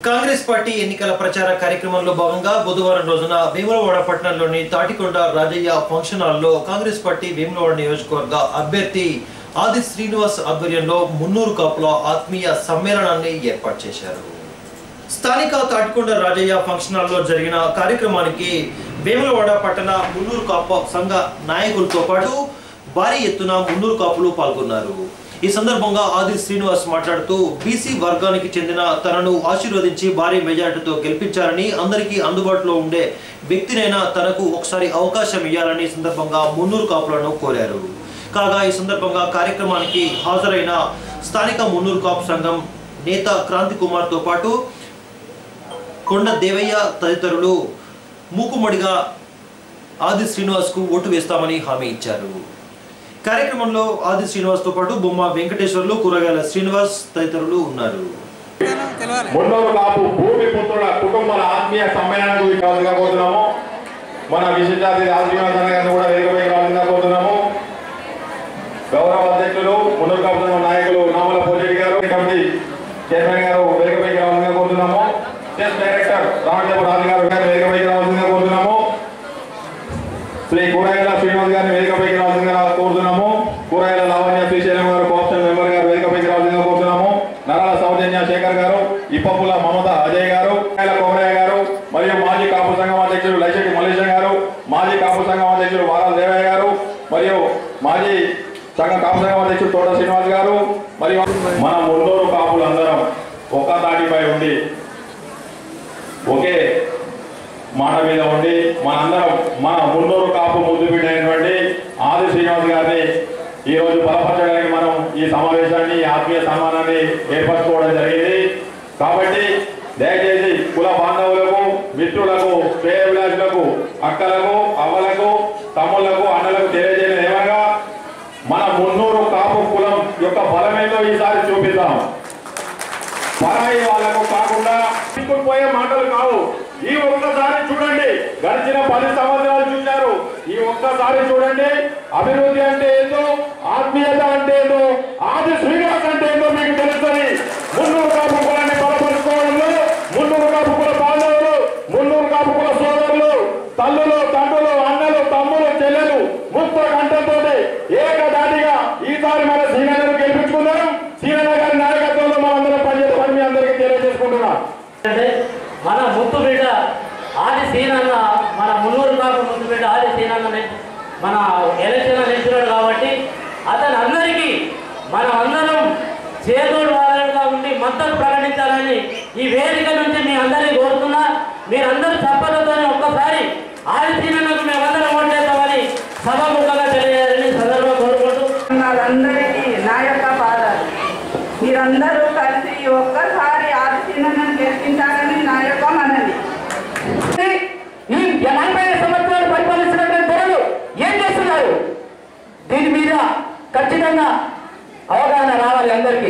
Congress party ఎన్నికల ప్రచార కార్యక్రమంలో భాగంగా బుధవారం రోజున వేములవాడ పట్టణంలోని తాటికొండ రాజయ్య ఫంక్షన్ హాల్లో కాంగ్రెస్ పార్టీ వేములవాడ నియోజకవర్గ అభ్యర్థి ఆది శ్రీనివాస్ ఆధ్వర్యంలో మున్నూరు కాపుల ఆత్మీయ సమ్మేళనాన్ని ఏర్పాటు చేశారు స్థానిక తాటికొండ రాజయ్య ఫంక్షన్ హాల్లో జరిగిన కార్యక్రమానికి వేములవాడ పట్టణ మున్నూరు కాపు సంఘ నాయకులతో పాటు భారీ ఎత్తున మున్నూరు కాపులు పాల్గొన్నారు ఈ సందర్భంగా ఆది శ్రీనివాస్ మాట్లాడుతూ బీసీ వర్గానికి చెందిన తనను ఆశీర్వదించి భారీ మెజార్టీతో గెలిపించారని అందరికీ అందుబాటులో ఉండే వ్యక్తినైనా తనకు ఒకసారి అవకాశం ఇవ్వాలని ఈ సందర్భంగా మున్నూరు కాపులను కోరారు కాగా ఈ సందర్భంగా కార్యక్రమానికి హాజరైన స్థానిక మున్నూరు కాపు సంఘం నేత క్రాంతి కుమార్తో పాటు కొండ దేవయ్య తదితరులు మూకుమ్మడిగా ఆది శ్రీనివాస్కు ఓటు వేస్తామని హామీ ఇచ్చారు కార్యక్రమంలో ఆది శ్రీనివాస్తో పాటు బొమ్మ వెంకటేశ్వర్లు కూరగాయల శ్రీనివాస్ తదితరులు ఉన్నారు మున్నూరు కాపు భూమి పుత్రుల కుటుంబాల ఆత్మీయ సమ్మేళనానికి కావాల్సిగా కోరుతున్నాము మన విశిష్టాతి రాజీవన్ గారిని కూడా వేగపైకి రావాల్సిందిగా కోరుతున్నాము గౌరవ అధ్యక్షులు మున్నూరు కాపు సంఘం నాయకులు నామల పోజెడ్డి గారు కమిటీ చైర్మన్ గారు వేగపైకి రావాల్సిందిగా కోరుతున్నాము స్టేట్ డైరెక్టర్ రామదేవ రాజు గారు గారిని వేగపైకి రావాల్సిందిగా కోరుతున్నాము శ్రీ కూరగాయల శ్రీనివాస్ గారిని వేదికపైకి రావాల్సిందిగా కోరుతున్నాము కూరగాయల లావణ్య శ్రీశైలం గారు కోఆప్షన్ మెంబర్ గారు వేదికపైకి రావాల్సిందిగా కోరుతున్నాము నరాల సౌజన్య శేఖర్ గారు ఇప్పపుల మమత అజయ్ గారు కూరగాయల కోమరయ్య గారు మరియు మాజీ కాపు సంఘం అధ్యక్షుడు లైశెట్టి మల్లేశం గారు మాజీ కాపు సంఘం అధ్యక్షుడు వారాల దేవయ్య గారు మరియు మాజీ సంఘం కాపు సంఘం అధ్యక్షుడు తోట శ్రీనివాస్ గారు మరియు మన మున్నూరు కాపులందరం ఒక్క తాటిపై ఉండి ఒకే మాట మీద ఉండి మనందరం మన మున్నూరు కాపు ముద్దు బిడ్డైనటువంటి ఆది శ్రీనివాస్ గారిని ఈ రోజు బలపరచడానికి మనం ఈ సమావేశాన్ని ఈ ఆత్మీయ సన్మానాన్ని ఏర్పరచుకోవడం జరిగింది కాబట్టి దయచేసి కుల బాంధవులకు మిత్రులకు శ్రేయభిలాషులకు అక్కలకు అవ్వలకు తమ్ముళ్లకు అన్నలకు తెలియజేయడం ఏమనగా మన మున్నూరు కాపు కులం యొక్క బలమేందో ఈసారి చూపిద్దాం పరాయి వాళ్ళకు కాకుండా పోయే మాటలు కావు ఈ ఒక్కసారి చూడండి గడిచిన పది సంవత్సరాలు చూశారు ఈ ఒక్కసారి చూడండి అభివృద్ధి అంటే ఏందో ఆత్మీయత అంటే ఏందో ఆది శ్రీనివాస్ అంటే ఏందో మీకు తెలుస్తుంది మున్నూరు కాపు కులాన్ని బలపరుచుకోవడంలో మున్నూరు కాపు కుల బాంధవులు మున్నూరు కాపు కుల సోదరులు తల్లులు తండ్రులు అన్నలు తమ్ములు చెల్లెలు ముక్త కంఠంతో ఏకదాటిగా ఈసారి మన శ్రీనగర్ గెలిపించుకుందాం శ్రీనగర్ గారి నాయకత్వంలో మనందరం పనిచేస్తామని మీ అందరికీ తెలియజేసుకుంటున్నాం అంటే మన ముత్తు బిడ్డ ఆది సీనన్న మన మున్నూరు కాపు ముత్తు బిడ్డ ఆది సీనన్న నె- మన ఎలక్షన్ నిలిచినాడు కాబట్టి అతను అందరికీ మనం అందరం చేదోడు వాదనగా ఉండి మద్దతు ప్రకటించాలని ఈ వేదిక నుంచి మీ అందరినీ కోరుతున్నా మీరందరూ చప్పలతో ఒక్కసారి ఆది సీనన్నకు మేమందరం ఓటేస్తామని సభాముఖంగా తెలియజేయాలని ఈ సందర్భంగా కోరుకుంటూ వాళ్ళందరికీ నా యొక్క పాదాలు మీరందరూ కలిసి ఒక్కసారి ఆలోచనను గెలిపించాలని నా యొక్క మనవి ఈ నలభై ఐదు సంవత్సరాలు పరిపాలిస్తున్నటువంటి ధరలు ఏం చేస్తున్నారు దీని మీద ఖచ్చితంగా అవగాహన రావాలి అందరికీ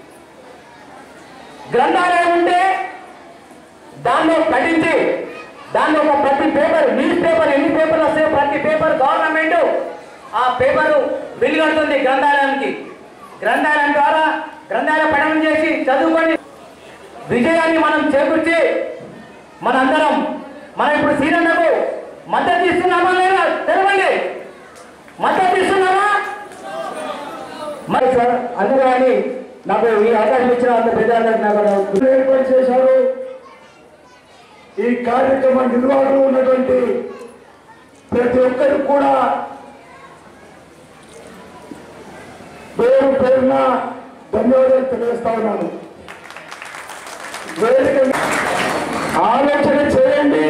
గ్రంథాలయం ఉంటే దానిలో పఠించి దానిలో ఒక ప్రతి పేపర్ న్యూస్ పేపర్ ఎన్ని పేపర్లు వస్తాయో ప్రతి పేపర్ గవర్నమెంట్ ఆ పేపరు వెలుగడుతుంది గ్రంథాలయానికి గ్రంథాలయం ద్వారా గ్రంథాలయ పఠనం చేసి చదువుకొని విజయాన్ని మనం చేకూర్చి మనందరం మనం ఇప్పుడు శ్రీరంగకు మద్దతు ఇస్తున్నామా లేదా తెలవండి మద్దతు ఇస్తున్నామా మరి సార్ అందరూ అని నాకు ఈ అవకాశం ఇచ్చిన అంత పెద్దలందరికీ నాకు ఏర్పాటు చేశారు ఈ కార్యక్రమ నిర్వాహకులు ఉన్నటువంటి ప్రతి ఒక్కరికి కూడా పేరు పేరున ధన్యవాదాలు తెలియజేస్తా ఉన్నాను వేదిక ఆలోచన చేయండి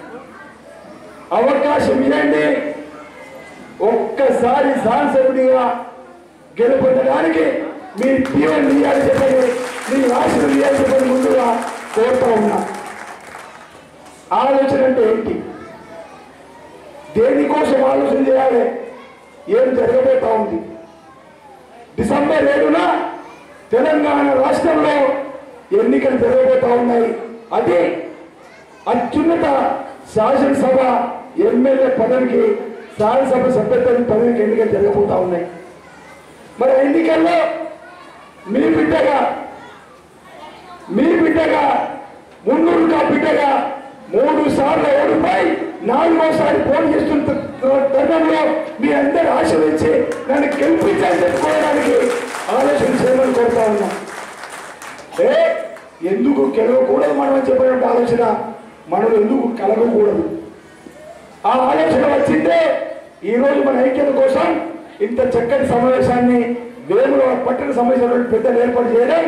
అవకాశం ఇవ్వండి ఒక్కసారి సాంసకుడిగా గెలుపొందడానికి మీ తీవ్ర ఇయ్యాలి చెప్పండి మీ ఆశలు ఇయ్యాలి చెప్పండి ముందుగా కోరుతా ఉన్నా ఆలోచన అంటే ఏంటి దేనికోసం ఆలోచన చేయాలి ఏం జరగబోతా ఉంది డిసెంబర్ ఏడున తెలంగాణ రాష్ట్రంలో ఎన్నికలు జరగబోతా ఉన్నాయి అది అత్యున్నత శాసనసభ ఎమ్మెల్యే పదవికి శాసనసభ సభ్యత్వం పదవికి ఎన్నికలు జరగబోతా ఉన్నాయి మరి ఆ ఎన్నికల్లో మీ బిడ్డగా మీ బిడ్డగా మున్నూరు కా బిడ్డగా మూడు సార్లు ఓడిపోయి నాలుగోసారి పోటీ చేస్తున్న తరుణంలో మీ అందరు ఆశీర్వదించి నన్ను గెలిపించాలని చెప్పుకోవడానికి ఆలోచన చేయమని కోరుతా ఉన్నా ఏ ఎందుకు గెలవకూడదు మనం అని చెప్పినట్టు ఆలోచన మనం ఎందుకు కలగకూడదు ఆ ఆలోచన వచ్చిందే ఈ రోజు మన ఐక్యత కోసం ఇంత చక్కటి సమావేశాన్ని వేముల పట్టణ సమావేశంలో పెద్దలు ఏర్పాటు చేయడం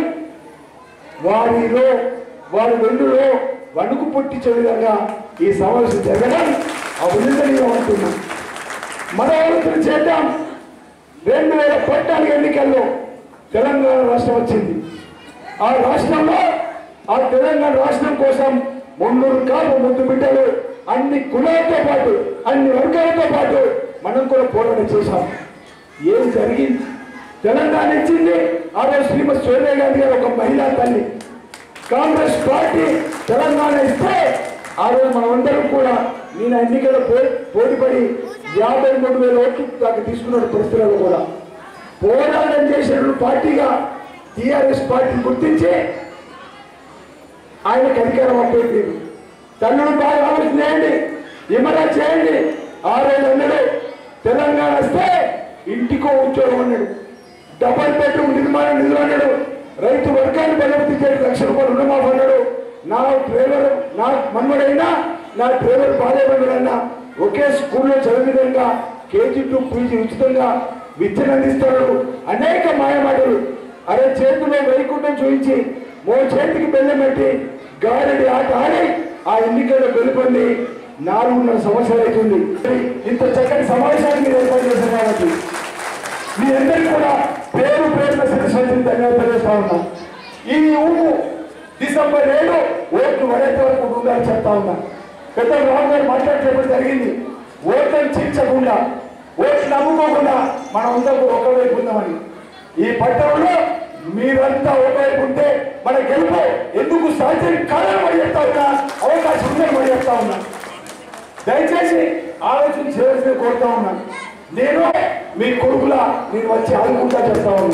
వారిలో వారి వెన్నులో వణుకు పుట్టించే విధంగా ఈ సమావేశం జరగడం అభినందనీయం అంటున్నాం మన ఆలోచన చేద్దాం రెండు వేల పద్నాలుగు ఎన్నికల్లో తెలంగాణ రాష్ట్రం వచ్చింది ఆ రాష్ట్రంలో ఆ తెలంగాణ రాష్ట్రం కోసం మున్నూరు కాపు ముందు బిడ్డలు అన్ని కులాలతో పాటు అన్ని వర్గాలతో పాటు మనం కూడా పోరాటం చేశాం ఏం జరిగింది తెలంగాణ ఇచ్చింది ఆ రోజు శ్రీమతి సోనియా గాంధీ గారు ఒక మహిళా తల్లి కాంగ్రెస్ పార్టీ తెలంగాణ ఇస్తే ఆ రోజు మనమందరం కూడా నేను ఎన్నికల పో- పోటీపడి యాభై మూడు వేల ఓట్లు దాకా తీసుకున్న పరిస్థితులలో కూడా పోరాటం చేసిన పార్టీగా టిఆర్ఎస్ పార్టీ గుర్తించి ఆయనకు అధికారం అప్పయింది తల్లుడు బాగా ఆలోచన చేయండి విమరా చేయండి ఆ రోజు అన్నాడు తెలంగాణ వస్తే ఇంటికో ఉద్యోగం అన్నాడు డబల్ బెడ్రూమ్ నిర్మాణం నిధులు అన్నాడు రైతు వర్గాన్ని బలపతి చేసి లక్ష రూపాయలు రుణమాఫీ అన్నాడు నా డ్రైవర్ నా మన్మడైనా నా డ్రైవర్ బాలేమన్నాడన్నా ఒకే స్కూల్లో చదివే విధంగా కేజీ టు పీజీ ఉచితంగా విద్యను అందిస్తాడు అనేక మాయమాటలు అరే చేతిలో వైకుంఠం చూపించి మో చేతికి బెల్లం పెట్టి గారెడి ఆట ఆడి ఆ ఎన్నికల్లో గెలుపొంది నాలుగున్నర సంవత్సరాలు అవుతుంది ఇంత చక్కటి సమావేశానికి మీరు ఏర్పాటు చేశారు కాబట్టి మీ అందరికీ కూడా పేరు పేరున శిరస్సు ధన్యవాదాలు చేస్తా ఉన్నా ఈ ఊపు డిసెంబర్ ఏడు ఓట్లు పడేంత వరకు ఉండాలని చెప్తా ఉన్నా పెద్ద రావు గారు మాట్లాడేటప్పుడు జరిగింది ఓట్లను చీల్చకుండా ఓట్లు నమ్ముకోకుండా మనం అందరూ ఒకవైపు ఉందామని ఈ పట్టణంలో మీరంతా ఒకవైపు ఉంటే మన గెలుపు ఎందుకు సాధ్యం కాదని మరి చెప్తా ఉన్నా అవకాశం ఉందని మరి చెప్తా ఉన్నా దయచేసి ఆలోచన చేయాల్సిన కోరుతా ఉన్నా నేను మీ కొడుకులా నేను వచ్చి ఆదుకుంటా చెప్తా ఉన్నా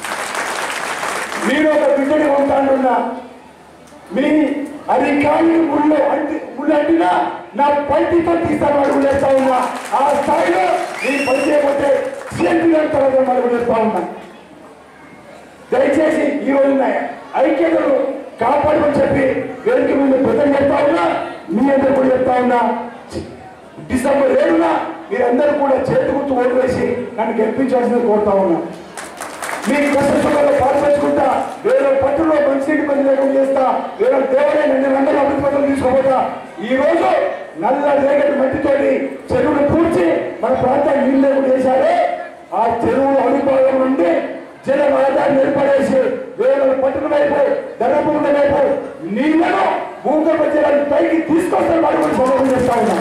మీరు ఒక బిడ్డని ఉంటానున్నా మీ అధికారులు ముళ్ళు అంటి ముళ్ళు అంటినా నా పంటితో తీస్తాను అడుగు వేస్తా ఉన్నా ఆ స్థాయిలో నీ పని చేయకపోతే సీఎంపీ గారి తర్వాత అడుగు వేస్తా ఉన్నా దయచేసి ఈ రోజున ఐక్యతను కాపాడమని చెప్పి వేదిక మీద ప్రజలు చెప్తా ఉన్నా మీ అందరూ కూడా చెప్తా ఉన్నా డిసెంబర్ ఏడున మీరందరూ కూడా చేతి గుర్తు ఓటు వేసి నన్ను గెలిపించాల్సింది కోరుతా ఉన్నా మీ కష్ట సుఖాలు పాల్పంచుకుంటా వేరే పట్టులో మంచినీటి పని లేకుండా చేస్తా వేరే దేవాలయం రెండు వందల అభివృద్ధి పనులు తీసుకోబోతా ఈ రోజు నల్ల రేగటి మట్టితోటి చెరువును పూడ్చి మన ప్రాంతాన్ని నీళ్ళు లేకుండా చేశారే ఆ చెరువుల అడుగుభాగం నుండి జల రహదారిని ఏర్పడేసి వేరే పట్టుల వైపు ధనభూముల వైపు నీళ్లను భూగర్భ జలాన్ని పైకి తీసుకొస్తాను వాడు కూడా సమూహం చేస్తా ఉన్నా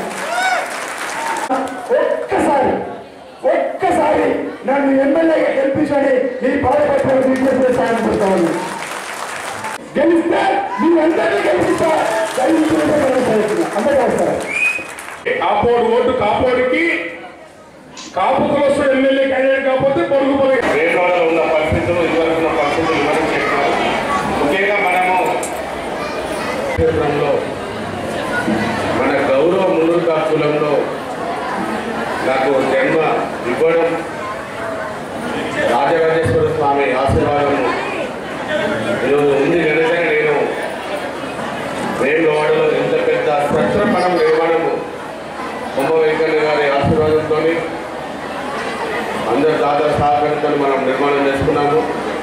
ఒక్కసారి ఒక్కసారి నన్ను ఎమ్మెల్యేగా గెలిపించండి మీ బాధపడిన విజ్ఞప్తి చేస్తానని చెప్తా ఉన్నాను. గెలిస్తే మీ అందరినీ గెలిపిస్తా దయచేసి అందరూ వస్తారు కాపోడు ఓటు కాపోడికి కాపు కోసం ఎమ్మెల్యే క్యాండిడేట్ కాకపోతే పొరుగు పొరుగు రేట్లలో ఉన్న పరిస్థితులు ఇదివరకు ఉన్న పరిస్థితులు వివరం చెప్పారు ముఖ్యంగా మనము క్షేత్రంలో మన గౌరవ మునుగా కులంలో నాకు జన్మ ఇవ్వడం రాజరాజేశ్వర స్వామి ఆశీర్వాదం ఈరోజు ఉంది కనుక నేను వేములవాడలో ఇంత పెద్ద సత్రపణం నిర్మాణము బొమ్మ వెంకన్న గారి ఆశీర్వాదంతో అందరు దాదా సహకారంతో మనం నిర్మాణం చేసుకున్నాము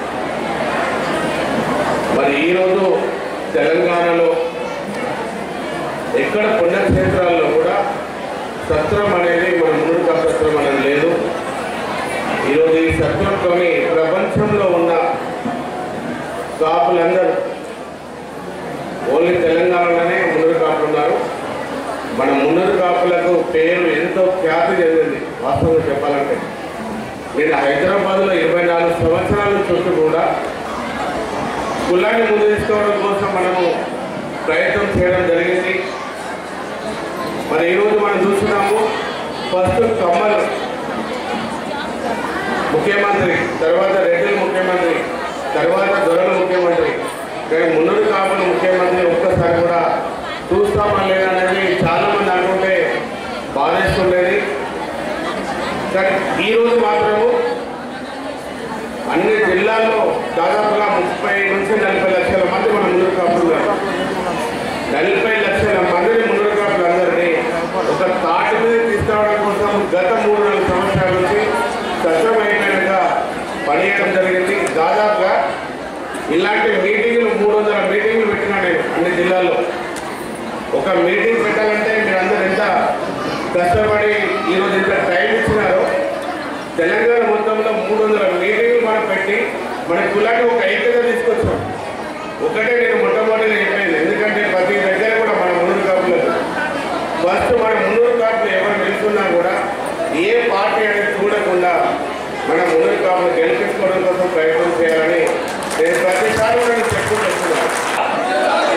మరి ఈరోజు తెలంగాణలో ఎక్కడ పుణ్యక్షేత్రాల్లో కూడా సత్రం అనేది మన ముందుగా సత్రం అనేది లేదు ఈరోజు ఈ సత్రంతోని ప్రపంచంలో ఉన్న కాపులందరూ ఓన్లీ తెలంగాణలోనే మున్నూరు కాపులు ఉన్నారు మన మున్నూరు కాపులకు పేరు ఎంతో ఖ్యాతి చెందింది వాస్తవంగా చెప్పాలంటే నేను హైదరాబాద్లో ఇరవై నాలుగు సంవత్సరాల చుట్టూ కూడా కులాన్ని ముందు తీసుకోవడం కోసం మనము ప్రయత్నం చేయడం జరిగింది మరి ఈరోజు మనం చూస్తున్నాము ఫస్ట్ కమ్మలు ముఖ్యమంత్రి తర్వాత రెడ్డిలు ముఖ్యమంత్రి తర్వాత దొరలు ముఖ్యమంత్రి కానీ మున్నూరు కాపులు ముఖ్యమంత్రి ఒక్కసారి కూడా ఈ రోజు మాత్రము అన్ని జిల్లాల్లో దాదాపుగా ముప్పై నుంచి నలభై లక్షల మంది మన ముందు కాపుతున్నారు నలభై లక్షల మందిని ముందు కాపులందరినీ ఒక తాటి మీద తీసుకురావడం కోసం గత మూడు నాలుగు సంవత్సరాల నుంచి కష్టమైపోయినాక పనిచేయడం జరిగింది దాదాపుగా ఇలాంటి మీటింగ్లు మూడు వందల మీటింగ్లు పెట్టినా నేను అన్ని జిల్లాల్లో ఒక మీటింగ్ పెట్టాలంటే మీరందరూ ఎంత కష్టపడి ఈరోజు ఇంత టైం ఇచ్చినారో తెలంగాణ మొత్తంలో మూడు వందల మీటింగ్లు మనం పెట్టి మన కులాన్ని ఒక ఐక్యత తీసుకొచ్చాం ఒకటే నేను మొట్టమొదటిగా చెప్పాను ఎందుకంటే ప్రతి దగ్గర కూడా మన మున్నూరు కాపులకు ఫస్ట్ మన మున్నూరు కాపులు ఎవరు నిలుస్తున్నా కూడా ఏ పార్టీ అనేది చూడకుండా మన మున్నూరు కాపులు గెలిపించుకోవడం కోసం ప్రయత్నం చేయాలని నేను ప్రతిసారి కూడా నేను చెప్పుకుంటూ వస్తున్నాను